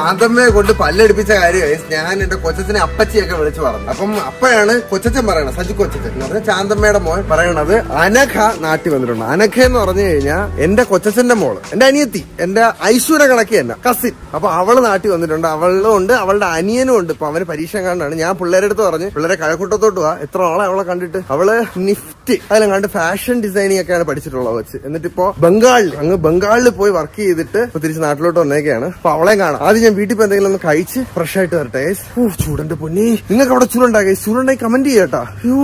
ശാന്തമ്മയെ കൊണ്ട് പല്ലെടുപ്പിച്ച കാര്യമായി ഞാൻ എന്റെ കൊച്ചത്തിനെ അപ്പച്ചിയൊക്കെ വിളിച്ചു പറഞ്ഞു അപ്പം അപ്പോഴാണ് കൊച്ചച്ചൻ പറയണത് സജി കൊച്ചച്ചൻ എന്ന് പറഞ്ഞാൽ ശാന്തമ്മയുടെ മോൻ പറയണത് അനഘ നാട്ടിൽ വന്നിട്ടുണ്ട് അനഘ എന്ന് പറഞ്ഞു കഴിഞ്ഞാൽ എന്റെ കൊച്ചച്ചന്റെ മോള് എന്റെ അനിയത്തി എന്റെ ഐശ്വര്യ കണക്കി തന്നെ കസിൻ അപ്പൊ അവള് നാട്ടിൽ വന്നിട്ടുണ്ട് അവളും ഉണ്ട് അവളുടെ അനിയനും ഉണ്ട് ഇപ്പൊ അവന് പരീക്ഷ കണ്ടാണ് ഞാൻ പിള്ളേരെ അടുത്ത് പറഞ്ഞു പിള്ളേരെ കഴക്കൂട്ടത്തോട്ട് പോവാ എത്ര ആളെ അവളെ കണ്ടിട്ട് അവള് നിഫ്റ്റ് അതിലും കണ്ട് ഫാഷൻ ഡിസൈനിങ് ഒക്കെയാണ് പഠിച്ചിട്ടുള്ളത് വെച്ച് എന്നിട്ട് ഇപ്പോ ബംഗാളിൽ അങ്ങ് ബംഗാളിൽ പോയി വർക്ക് ചെയ്തിട്ട് ഇപ്പൊ തിരിച്ച് നാട്ടിലോട്ട് വന്നേക്കാണ് അപ്പൊ അവളെയും കാണാം ആദ്യം ഞാൻ വീട്ടിൽ പോയി എന്തെങ്കിലും ഒന്ന് കഴിച്ച് ഫ്രഷ് ആയിട്ട് വരട്ടെ guys. ഓ ചൂടന്റെ പൊന്നി നിങ്ങൾക്ക് അവിടെ ചൂടുണ്ടാ ഗൈസ് ചൂടുണ്ടായി കമന്റ് ചെയ്യട്ടാ യ്യോ.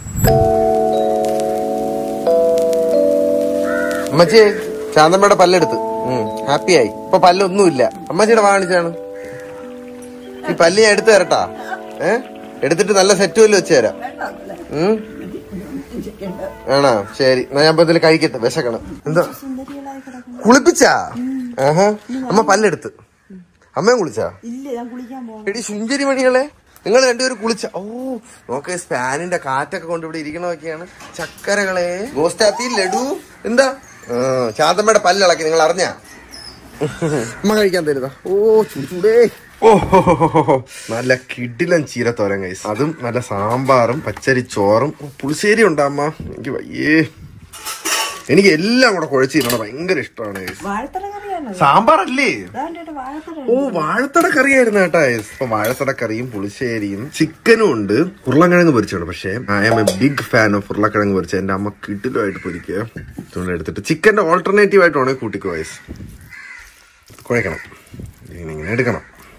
അമ്മച്ചി ശാന്തമ്മയുടെ പല്ലെടുത്ത് ഹാപ്പിയായി ഇപ്പൊ പല്ലൊന്നുമില്ല അമ്മച്ചിയുടെ വാങ്ങിച്ചാണ് ഈ പല്ല് ഞാൻ എടുത്തു തരട്ടാ ഏ എടുത്തിട്ട് നല്ല സെറ്റ് വല്ലതും വെച്ച് തരാം ഉം ആണോ ശരി എന്നാ ഞാൻ ഇപ്പൊ ഇതിൽ കഴിക്കട്ടെ വിശക്കണം എന്താ കുളിപ്പിച്ചാ ആഹാ അമ്മ പല്ലെടുത്ത് അമ്മയും കുളിച്ചാ ഇല്ല ഞാൻ കുളിക്കാൻ പോകും എടി സുഞ്ചരി മണികളെ നിങ്ങൾ രണ്ടുപേരും കുളിച്ച ഓ നോക്ക് സ്പാനിന്റെ കാറ്റൊക്കെ കൊണ്ട് ഇവിടെ ഇരിക്കണമൊക്കെയാണ് ചക്കരകളെ ഗോസ്റ്റാത്തി ലഡു എന്താ ആ, ശാന്തമ്മയുടെ പല്ലിളക്കി നിങ്ങൾ അറിഞ്ഞ അമ്മ കഴിക്കാൻ തരുതാ ഓ ചൂടേ ഓ ഹോ, ഹോ, ഹോ, ഹോ. നല്ല കിടിലൻ ചീരത്തോരൻ കൈസ് അതും നല്ല സാമ്പാറും പച്ചരി ചോറും ഓ, പുളിശ്ശേരി ഉണ്ടാ അമ്മ എനിക്ക് വയ്യേ എനിക്ക് എല്ലാം കൂടെ കുഴച്ച് തിന്നണം ഭയങ്കര ഇഷ്ടമാണ് guys. വാഴത്തട കറിയാണ് സാമ്പാറല്ലേ അതാണ്ട് വാഴത്തട ഓ വാഴത്തട കറിയായിരുന്നു കേട്ടാ yes. ഇപ്പൊ വാഴത്തട കറിയും പുളിശ്ശേരിയും ചിക്കനും ഉണ്ട് ഉരുളക്കിഴങ്ങ് പൊരിച്ചാണ് പക്ഷേ I am a big fan of ഉരുളക്കിഴങ്ങ് പൊരിച്ച എന്റെ അമ്മ കിട്ടിലുമായിട്ട് പൊരിക്കുക ഇതുകൊണ്ട് എടുത്തിട്ട് ചിക്കന്റെ ഓൾട്ടർനേറ്റീവ് ആയിട്ട് വേണമെങ്കിൽ കൂട്ടിക്കോ വയസ്സ് കുഴക്കണം ഇങ്ങനെ ഇങ്ങനെ എടുക്കണം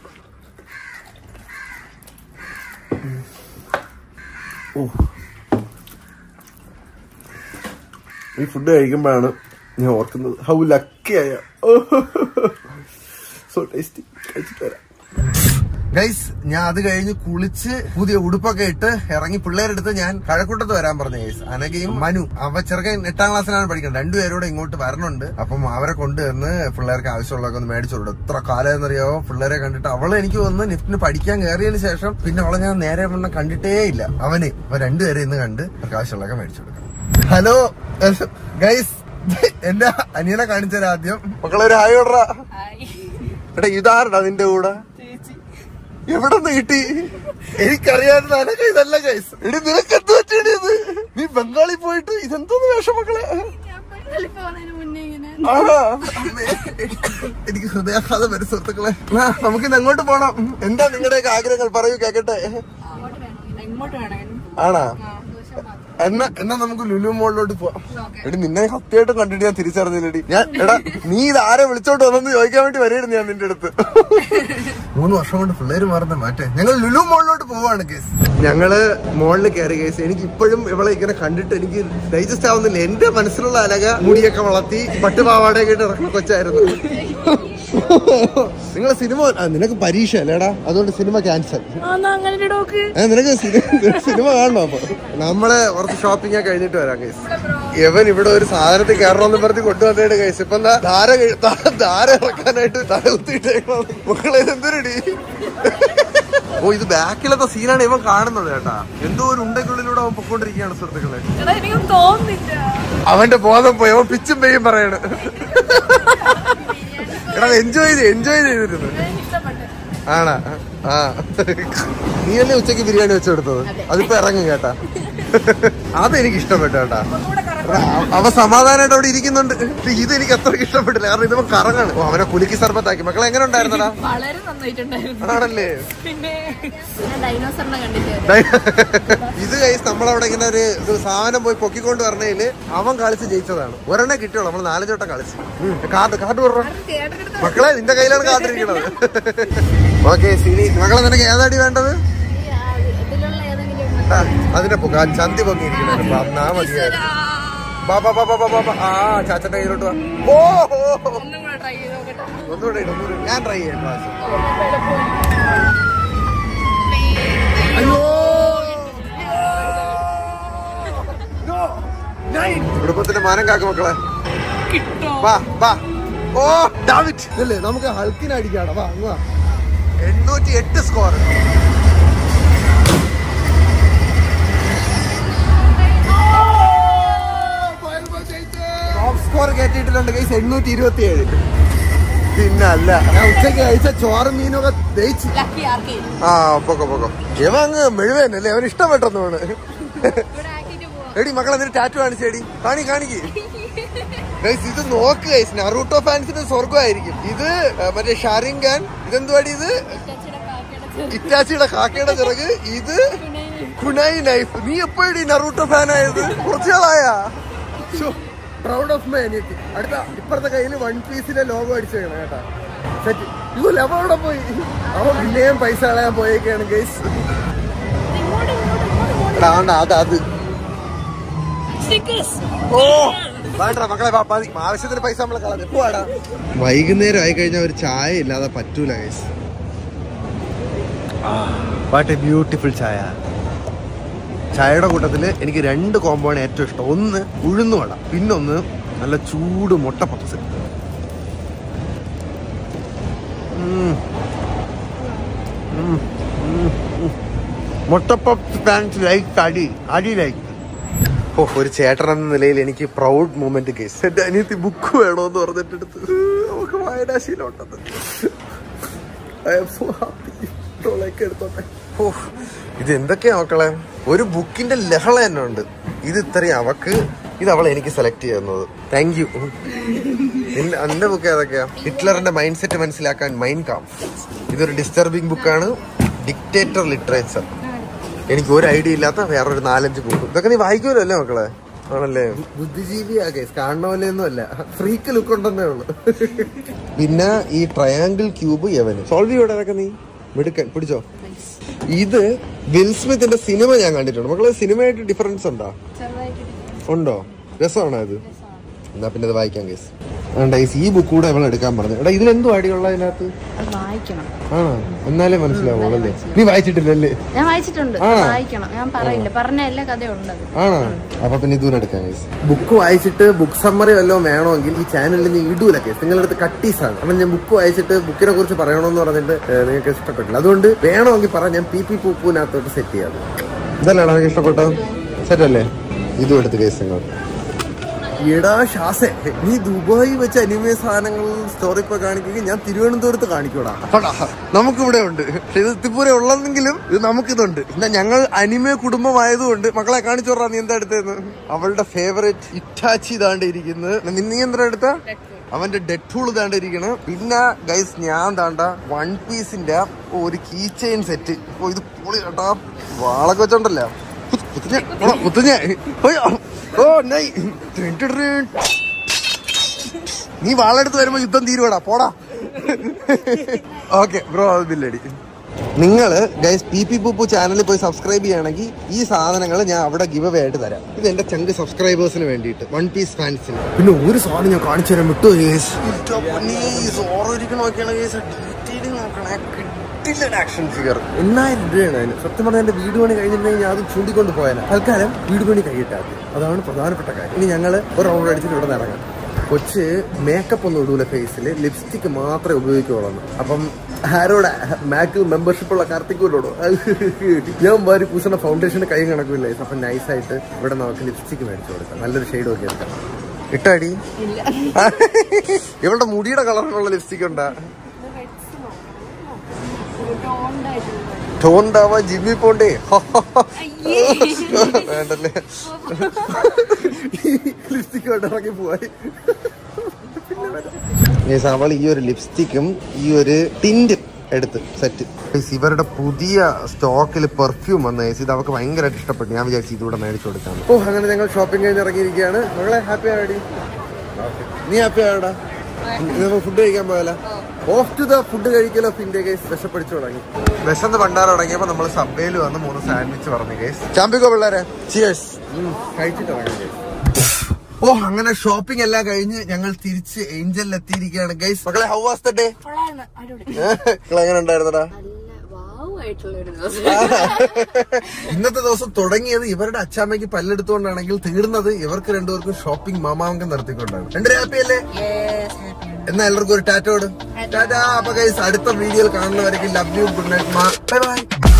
ഓ ഈ ഫുഡ് കഴിക്കുമ്പോഴാണ് ഞാൻ ഓർക്കുന്നത് ഹൗ ലക്കിയായ സോ ടേസ്റ്റി കഴിച്ചിട്ട് വരാം ഗൈസ് ഞാൻ അത് കഴിഞ്ഞ് കുളിച്ച് പുതിയ ഉടുപ്പൊക്കെ ഇട്ട് ഇറങ്ങി പിള്ളേരെടുത്ത് ഞാൻ കഴക്കൂട്ടത്ത് വരാൻ പറഞ്ഞു ഗൈസ് അനകയും മനു അവ ചെറുക്കൻ എട്ടാം ക്ലാസ്സിലാണ് പഠിക്കുന്നത് രണ്ടുപേരോടെ ഇങ്ങോട്ട് വരണുണ്ട് അപ്പം അവരെ കൊണ്ടുവന്ന് പിള്ളേർക്ക് ആവശ്യമുള്ളതൊക്കെ ഒന്ന് മേടിച്ചു കൊടുക്കും എത്ര കാലം എന്നറിയാവോ പിള്ളേരെ കണ്ടിട്ട് അവളെ എനിക്ക് വന്ന് നിഫ്റ്റിന് പഠിക്കാൻ കയറിയതിന് ശേഷം പിന്നെ അവളെ ഞാൻ നേരെ വണ്ണം കണ്ടിട്ടേ ഇല്ല അവന് അവ രണ്ടുപേരെ ഇന്ന് കണ്ട് അവർക്ക് ആവശ്യമുള്ളതൊക്കെ മേടിച്ചു കൊടുക്കണം ഹലോ ഗൈസ് എന്റെ അനിയനെ കാണിച്ചത് ആദ്യം മക്കളെ ഒരു ഹായ് ഓടറാ എടാ ഇതാരടാ നിന്റെ കൂടെ എവിടെ നിന്ന് കിട്ടി എനിക്കറിയാവുന്ന അനക്ക ഇതല്ല ഗൈസ് എടി നിനക്ക് എന്ത് പറ്റിയത് ഇത് നീ ബംഗാളിൽ പോയിട്ട് ഇതെന്തോന്ന് വേഷം മക്കളെ ഞാൻ ബംഗാളിൽ പോകുന്നതിന് മുന്നേ ഇങ്ങനെ ആണോ അമ്മേ, എനിക്ക് ഹൃദയാഘാതം വരും സുഹൃത്തുക്കളെ ആ, നമുക്കിന്ന് എങ്ങോട്ട് പോണം എന്താ നിങ്ങളുടെയൊക്കെ ആഗ്രഹങ്ങൾ പറയൂ കേക്കട്ടെ അങ്ങോട്ട് വേണം എങ്ങോട്ട് വേണം ആണാ ആ ദോശ മാത്രം എന്നാ എന്നാ നമുക്ക് ലുലു മോളിലോട്ട് പോവാം എടി നിന്നെ സത്യമായിട്ടും കണ്ടിട്ട് ഞാൻ തിരിച്ചറിഞ്ഞില്ലടി ഞാൻ എടാ നീ ഇത് ആരെ വിളിച്ചോണ്ട് വന്നെന്ന് ചോദിക്കാൻ വേണ്ടി വരെയായിരുന്നു ഞാൻ നിന്റെ അടുത്ത് മൂന്ന് വർഷം കൊണ്ട് പിള്ളേര് മാറുന്ന മാറ്റേ ഞങ്ങൾ ലുലു മോളിലോട്ട് പോവാണ് കേസ് ഞങ്ങള് മോളിൽ കയറി കേസ് എനിക്ക് ഇപ്പോഴും ഇവളെ ഇങ്ങനെ കണ്ടിട്ട് എനിക്ക് ഡൈജസ്റ്റ് ആവുന്നില്ല എന്റെ മനസ്സിലുള്ള അലക മുടിയൊക്കെ വളർത്തി പട്ടുപാവാടയൊക്കെ ഇട്ട് ഇറക്കുന്ന കൊച്ചായിരുന്നു നിങ്ങൾ സിനിമ ആ, നിനക്ക് പരീക്ഷ അല്ലേടാ അതുകൊണ്ട് സിനിമ ക്യാൻസൽ അങ്ങനെ ഡോക്ക് ഏ, നിനക്ക് സിനി- സിനിമ കാണണോ അപ്പൊ നമ്മള് കുറച്ച് ഷോപ്പിംഗ് ഒക്കെ കഴിഞ്ഞിട്ട് വരാം കേസ് ഇവൻ ഇവിടെ ഒരു സാധനത്തിൽ കയറണമെന്ന് പറഞ്ഞ് കൊണ്ടുവന്നേട് കേസ് ഇപ്പൊ എന്താ ധാര കഴി- ധാ- ധാര ഇറക്കാനായിട്ട് തല കുത്തിയിട്ടേക്കണോ മക്കളെ എന്തൊരുടി ഓ ഇത് ബാക്കിലത്തെ സീനാണ് ഇവൻ കാണുന്നത് കേട്ടാ എന്തോ ഒരു ഉണ്ടെക്കുള്ളിലൂടെ അവൻ പൊക്കോണ്ടിരിക്കുകയാണ് സുഹൃത്തുക്കളെ എടാ എനിക്ക് തോന്നുന്നില്ല അവന്റെ ബോധം പോയി അവൻ പിച്ചും പെയ്യും പറയണ് എടാ എൻജോയ് ചെയ്ത് എൻജോയ് ചെയ്തിരുന്നു എനിക്ക് ഇഷ്ടപ്പെട്ടു ആണാ ആ നീയല്ലേ ഉച്ചക്ക് ബിരിയാണി വെച്ച് കൊടുത്തത് അതിപ്പോ ഇറങ്ങും കേട്ടാ അതെനിക്ക് ഇഷ്ടപ്പെട്ടു കേട്ടാ അവ- അവ സമാധാനമായിട്ട് അവിടെ ഇരിക്കുന്നുണ്ട് ഇത് എനിക്ക് അത്ര ഇഷ്ടപ്പെട്ടില്ല കാരണം ഇതിപ്പോ കറങ്ങാണ് ഓ, അവനെ കുലുക്കി സർബത്താക്കി മക്കളെ എങ്ങനെ ഉണ്ടായിരുന്നടാ വളരെ നന്നായിട്ടുണ്ടായിരുന്നു ആണല്ലേ പിന്നെ ഞാൻ ഡൈനോസറിനെ കണ്ടിട്ട് ഇത് കൈസ് നമ്മളവിടെ ഇങ്ങനെ ഒരു ഇത് സാധനം പോയി പൊക്കിക്കൊണ്ട് വരണേല് അവൻ കളിച്ച് ജയിച്ചതാണ് ഒരെണ്ണേ കിട്ടിയുള്ളൂ നമ്മൾ നാലഞ്ചോട്ടം കളിച്ച് കാർഡ് കാർഡ് പറഞ്ഞ കേട്ടിട്ട് മക്കളെ നിന്റെ കയ്യിലാണ് കാത്തിരിക്കണത് ഓക്കെ സിനി മക്കളെ നിനക്ക് ഏതാടി വേണ്ടത് ഇതിലുള്ള ഏതെങ്കിലും ആ, അതിന്റെ പൊക്ക ആ ചന്തി പൊങ്ങിയിരിക്കണ വന്നാ മതിയായിരുന്നു ബാ ബാ ബാ ബാ ബാ ബാ ബാ. ആ ചാച്ചന്റെ കയ്യിലോട്ട് വാ ഓ ഓ, ഓ. ഒന്നും കൂടെ ട്രൈ ചെയ്ത് നോക്കട്ടെ ഒന്നുകൂടെ ഇട്, ഒന്നുകൂടെ ഇട്. ഞാൻ ട്രൈ ചെയ്യാം പ്രാവശ്യം കുടുംബത്തിന്റെ മാനം കാക്കും മക്കളെ കിട്ടോ വാ വാ ഓ ഡാവിഡ് അല്ലേ നമുക്ക് ഹൾക്കിനെ അടിക്കാണ് വാ അങ്ങ് വാ എണ്ണൂറ്റി എട്ട് സ്കോർ ടോപ്പ് സ്കോർ കയറ്റിയിട്ടുണ്ട് കൈസ് എണ്ണൂറ്റി ഇരുപത്തി ഏഴ് പിന്നല്ല ഞാൻ ഉച്ചയ്ക്ക് കഴിച്ച ചോറും മീനും ഒക്കെ ദഹിച്ച് ലക്കി ആർക്കി ആ പൊക്കോ പൊക്കോ ഇവ അങ്ങ് മെഴുവേനല്ലേ അവന് ഇഷ്ടപ്പെട്ടെന്നാണ് ഇവിടെ ആക്കിട്ട് പോവാം എടി മക്കളെ എന്നിട്ട് ടാറ്റു കാണിച്ചേടി കാണി കാണിക്ക് ഗൈസ് ഇത് നോക്ക് ഗൈസ് നറൂട്ടോ ഫാൻസിന് സ്വർഗമായിരിക്കും ഇത് ആ, മറ്റേ ഷാരിൻ ഖാൻ ഇതെന്തുവാടി ഇത് ചേച്ചിയുടെ കാക്കയുടെ ഇറ്റാച്ചിയുടെ കാക്കയുടെ ചിറക് ഇത് കുനായി നൈഫ് നീ എപ്പോഴി നറൂട്ടോ ഫാൻ ആയത് കുറച്ചുകളായ പ്രൗഡ് ഓഫ് മൈ അനിയത്തി അടുത്ത ഇപ്പുറത്തെ കയ്യിൽ വൺ പീസിലെ ലോഗോ അടിച്ചേക്കണം കേട്ടാ സെറ്റ് ഇത് ലവ അവിടെ പോയി അവൻ പിന്നെയും പൈസ കളയാൻ പോയേക്കാണ് ഗൈസ് അത് അത് ഓ വേണ്ട മക്കളെ വാ, മതി. ആവശ്യത്തിന് പൈസ നമ്മളെ കളഞ്ഞു പോവാടാ വൈകുന്നേരം ആയി കഴിഞ്ഞാൽ ഒരു ചായ ഇല്ലാതെ പറ്റൂല ഗൈസ് വാട്ട് എ ബ്യൂട്ടിഫുൾ ചായ ചായയുടെ കൂട്ടത്തിൽ എനിക്ക് രണ്ട് കോമ്പോണ് ഏറ്റവും ഇഷ്ടം ഒന്ന് ഉഴുന്നുവട പിന്നൊന്ന് നല്ല ചൂട് മുട്ട പപ്സ് മുട്ട പപ്സ് പാൻസ് ലൈക്ക് അടി അടി ലൈക്ക് ഓ ഒരു ചേട്ടൻ എന്ന നിലയിൽ എനിക്ക് പ്രൗഡ് മൂമെന്റ് കേസ് എന്റെ അനിയത്തി ബുക്ക് വേണോന്ന് പറഞ്ഞിട്ടെടുത്ത് നമുക്ക് വായനാശീലം ഉണ്ടെന്ന് ഐ ആം സോ ഹാപ്പി ടോളൊക്കെ എടുത്തോട്ടെ ഓ ഇത് എന്തൊക്കെയാ മക്കളെ ഒരു ബുക്കിന്റെ ലഹള തന്നെ ഉണ്ട് ഇത് ഇത്രയും അവക്ക് ഇത് അവൾ എനിക്ക് സെലക്ട് ചെയ്യുന്നത് താങ്ക് യു എന്റെ ബുക്ക് ഏതൊക്കെയാ ഹിറ്റ്ലറിന്റെ മൈൻഡ് സെറ്റ് മനസ്സിലാക്കാൻ മൈൻഡ് കാം ഇതൊരു ഡിസ്റ്റർബിംഗ് ബുക്കാണ് ഡിക്റ്റേറ്റർ ലിറ്ററേച്ചർ എനിക്ക് ഒരു ഐഡിയ ഇല്ലാത്ത വേറൊരു നാലഞ്ച് ബുക്ക് ഇതൊക്കെ നീ വായിക്കുമല്ലോ അല്ലേ മക്കളെ ആണല്ലേ ബുദ്ധിജീവിയാ കേസ് കാണുന്ന പോലെയൊന്നും അല്ല ഫ്രീക്ക് ലുക്ക് ഉണ്ടെന്നേ ഉള്ളു പിന്നെ ഈ ട്രയാങ്കിൾ ക്യൂബ് യവന് സോൾവ് ചെയ്യോടെ നീ മിടുക്കൻ പിടിച്ചോ ഇത് വിൽ സ്മിത്തിന്റെ സിനിമ ഞാൻ കണ്ടിട്ടുണ്ട് മക്കളെ സിനിമയായിട്ട് ഡിഫറൻസ് ഉണ്ടോ ചെറുതായിട്ട് ഉണ്ടോ രസമാണോ ഇത് എന്നാ പിന്നെ ഇത് വായിക്കാം കേസ് വേണ്ട ഈ ബുക്ക് കൂടെ അവൾ എടുക്കാൻ പറഞ്ഞു എടാ ഇതിലെന്തോ അടിയുള്ള അതിനകത്ത് അത് വായിക്കണം ആണോ എന്നാലേ മനസ്സിലാവുള്ളൂ അല്ലേ നീ വായിച്ചിട്ടില്ലല്ലേ ഞാൻ വായിച്ചിട്ടുണ്ട് ആ. വായിക്കണം ഞാൻ പറയില്ല പറഞ്ഞ എല്ലാ കഥയുണ്ട് അത് ആണോ അപ്പൊ പിന്നെ ഇതുകൂടെ എടുക്കാം ബുക്ക് വായിച്ചിട്ട് ബുക്ക് സമ്മറി വല്ലതും വേണമെങ്കിൽ ഈ ചാനലിൽ നീ ഇടൂല കേസ് നിങ്ങളടുത്ത് കട്ടീസാണ് അപ്പൊ ഞാൻ ബുക്ക് വായിച്ചിട്ട് ബുക്കിനെ കുറിച്ച് പറയണമെന്ന് പറഞ്ഞിട്ട് ഏ, നിങ്ങൾക്ക് ഇഷ്ടപ്പെട്ടില്ല അതുകൊണ്ട് വേണമെങ്കിൽ പറ ഞാൻ പി പി പൂപ്പൂനകത്തോട്ട് സെറ്റ് ചെയ്യാം ഇതല്ലേടാ നിങ്ങൾക്ക് ഇഷ്ടപ്പെട്ടോ സെറ്റ് അല്ലേ ഇതും എടുത്ത് കേസ് നിങ്ങൾ എടാ ഷാസെ നീ ദുബായി വെച്ച അനിമയ സാധനങ്ങൾ സ്റ്റോറി ഇപ്പൊ കാണിക്കുകയും ഞാൻ തിരുവനന്തപുരത്ത് കാണിക്കൂടാ നമുക്കിവിടെ ഉണ്ട് പക്ഷെ ഇത് തിപ്പൂര ഉള്ളതെങ്കിലും ഇത് നമുക്കിതുണ്ട് എന്നാ ഞങ്ങൾ അനിമയ കുടുംബമായതുകൊണ്ട് മക്കളെ കാണിച്ചു പറഞ്ഞാ നീ എന്താ എടുത്തതെന്ന് അവളുടെ ഫേവറേറ്റ് ഇറ്റാച്ചി ഇതാണ്ട് ഇരിക്കുന്നത് നീ എന്താ എടുത്ത അവന്റെ ഡെഡ് ഫൂൾ ഇതാണ്ട് ഇരിക്കണ് പിന്നെ ഗൈസ് ഞാൻ താണ്ട വൺ പീസിന്റെ ഒരു കീ ചെയിൻ സെറ്റ് ഓ ഇത് പൊളി കേട്ടാ വാളൊക്കെ വെച്ചോണ്ടല്ലോ കുത്തുഞ്ഞ കുത്തുഞ്ഞ ഓ നൈ നീ വാളെടുത്ത് വരുമ്പോ യുദ്ധം തീരുവാടാ പോടാ ഓക്കെ ബ്രോ അത് ബില്ലടി നിങ്ങള് ഗൈസ് പി പി പൂപ്പു ചാനലിൽ പോയി സബ്സ്ക്രൈബ് ചെയ്യുകയാണെങ്കിൽ ഈ സാധനങ്ങൾ ഞാൻ അവിടെ ഗിവ് അവേ ആയിട്ട് തരാം ഇത് എന്റെ ചങ്ക് സബ്സ്ക്രൈബേഴ്സിന് വേണ്ടിയിട്ട് വൺ പീസ് ഫാൻസിന് പിന്നെ ഒരു സാധനം ഞാൻ കാണിച്ചു തരാൻ വിട്ടു ഗേസ് ആക്ഷൻ ഫിഗർ എന്നായിരം രൂപയാണ് അതിന് സത്യം പറഞ്ഞാൽ എന്റെ വീട് പണി കഴിഞ്ഞിട്ടുണ്ടെങ്കിൽ ഞാൻ അത് ചൂണ്ടിക്കൊണ്ട് പോയാൽ തൽക്കാലം വീട് പണി കഴിയിട്ടാക്കി അതാണ് പ്രധാനപ്പെട്ട കാര്യം ഇനി ഞങ്ങള് ഒരു റൗണ്ട് അടിച്ചിട്ട് ഇവിടെ നിന്ന് ഇറങ്ങാം കൊച്ച് മേക്കപ്പ് ഒന്നും ഇടൂല ഫേസിൽ ലിപ്സ്റ്റിക് മാത്രമേ ഉപയോഗിക്കുള്ളൂ അപ്പം ആരോടെ മാക്ക് മെമ്പർഷിപ്പ് ഉള്ള കാർത്തിക്കൂരോടോ ഞാൻ മാറി പൂശണ ഫൗണ്ടേഷന് കൈ കണക്കില്ല അപ്പൊ നൈസായിട്ട് ഇവിടെ നമുക്ക് ലിപ്സ്റ്റിക് മേടിച്ചു കൊടുക്കാം നല്ലൊരു ഷെയ്ഡ് ഒക്കെ എടുക്കാം ഇട്ടാടി ഇവളുടെ മുടിയുടെ കളറിലുള്ള ലിപ്സ്റ്റിക് ഉണ്ടാ ടോണ്ടാവാ ജിമ്മി പോണ്ടേ വേണ്ടല്ലേ ലിപ്സ്റ്റിക് ഇറങ്ങി പോയി അവൾ ഈ ഒരു ലിപ്സ്റ്റിക്കും ഈ ഒരു ടിൻറ്റും എടുത്ത് സെറ്റ് ഇവരുടെ പുതിയ സ്റ്റോക്കിൽ പെർഫ്യൂം വന്ന ഇത് അവർക്ക് ഭയങ്കരമായിട്ട് ഇഷ്ടപ്പെട്ടു ഞാൻ വിചാരിച്ചു ഇതുകൂടെ മേടിച്ചു കൊടുക്കാം ഓ അങ്ങനെ ഞങ്ങൾ ഷോപ്പിംഗ് കഴിഞ്ഞ് ഇറങ്ങിയിരിക്കുകയാണ് മകളെ ഹാപ്പി ആടി നീ ഹാപ്പി ആയോടാ ഫുഡ് കഴിക്കാൻ പോയാല ഓഫ് ടു ദ ഫുഡ് കഴിക്കലോ പിന്നെ കേസ് വിശപ്പടിച്ചു തുടങ്ങി വിശന്ന് പണ്ടാറ് തുടങ്ങിയപ്പോ നമ്മൾ സബ്വേയിൽ വന്ന് മൂന്ന് സാൻഡ്വിച്ച് പറഞ്ഞു കേസ് ചാമ്പിക്കോ പിള്ളേരെ ചിയേഴ്സ് കഴിച്ചിട്ട് ഇറങ്ങാം guys. ഓ അങ്ങനെ ഷോപ്പിംഗ് എല്ലാം കഴിഞ്ഞ് ഞങ്ങൾ തിരിച്ച് ഏഞ്ചലിൽ എത്തിയിരിക്കുകയാണ് ഗൈസ് മക്കളെ ഹൗ വാസ് ദ ഡേ എങ്ങനെ ഉണ്ടായിരുന്നടാ നല്ല വാവ് ആയിട്ടുള്ള ഒരു ദിവസം ഇന്നത്തെ ദിവസം തുടങ്ങിയത് ഇവരുടെ അച്ചാമ്മയ്ക്ക് പല്ലെടുത്തുകൊണ്ടാണെങ്കിൽ തീർന്നത് ഇവർക്ക് രണ്ടുപേർക്കും ഷോപ്പിംഗ് മാമാങ്കം നടത്തിക്കൊണ്ടാണ് രണ്ടു ഹാപ്പി അല്ലേ എന്നാ എല്ലാവർക്കും ഒരു ടാറ്റോട് ടാറ്റാ അപ്പൊ ഗൈസ് അടുത്ത വീഡിയോയിൽ കാണുന്നവരേക്കും love you good night bye by